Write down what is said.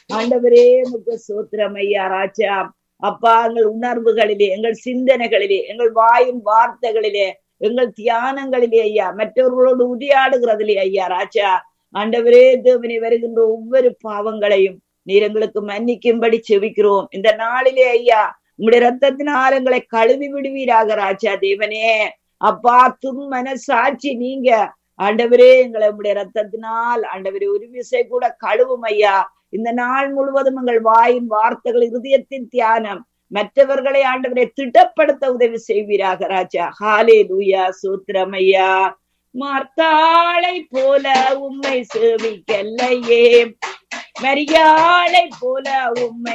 ஆண்டவரே உமக்கு சோத்திரம் ஐயா ராஜா அப்பா எங்கள் உணர்வுகளிலே எங்கள் சிந்தனைகளிலே எங்கள் வாயின் வார்த்தைகளிலே எங்கள் தியானங்களிலே ஐயா மற்றவர்களோடு உரையாடுகிறதிலே ஐயா ராஜா ஆண்டவரே தேவனை வருகின்ற ஒவ்வொரு பாவங்களையும் நீர் எங்களுக்கு மன்னிக்கும்படி செவிக்கிறோம் இந்த நாளிலே ஐயா உங்களுடைய ரத்தத்தினால் எங்களை கழுவி விடுவீராக ராஜா தேவனே அப்பா துன் மனசாட்சி நீங்க ஆண்டவரே எங்களை உங்களுடைய ரத்தத்தினால் ஆண்டவரே ஒரு விசை கூட கழுவும் ஐயா இந்த நாள் முழுவதும் எங்கள் வாயின் வார்த்தைகள் இருதயத்தின் தியானம் மற்றவர்களை ஆண்டவரை திட்டப்படுத்த உதவி செய்வீராக ராஜா ஹாலே லூயா சூத்திரம் ஐயா மார்த்தாளை போல உம்மை சேவிக்கல்லையே மரியாளை போல உம்மை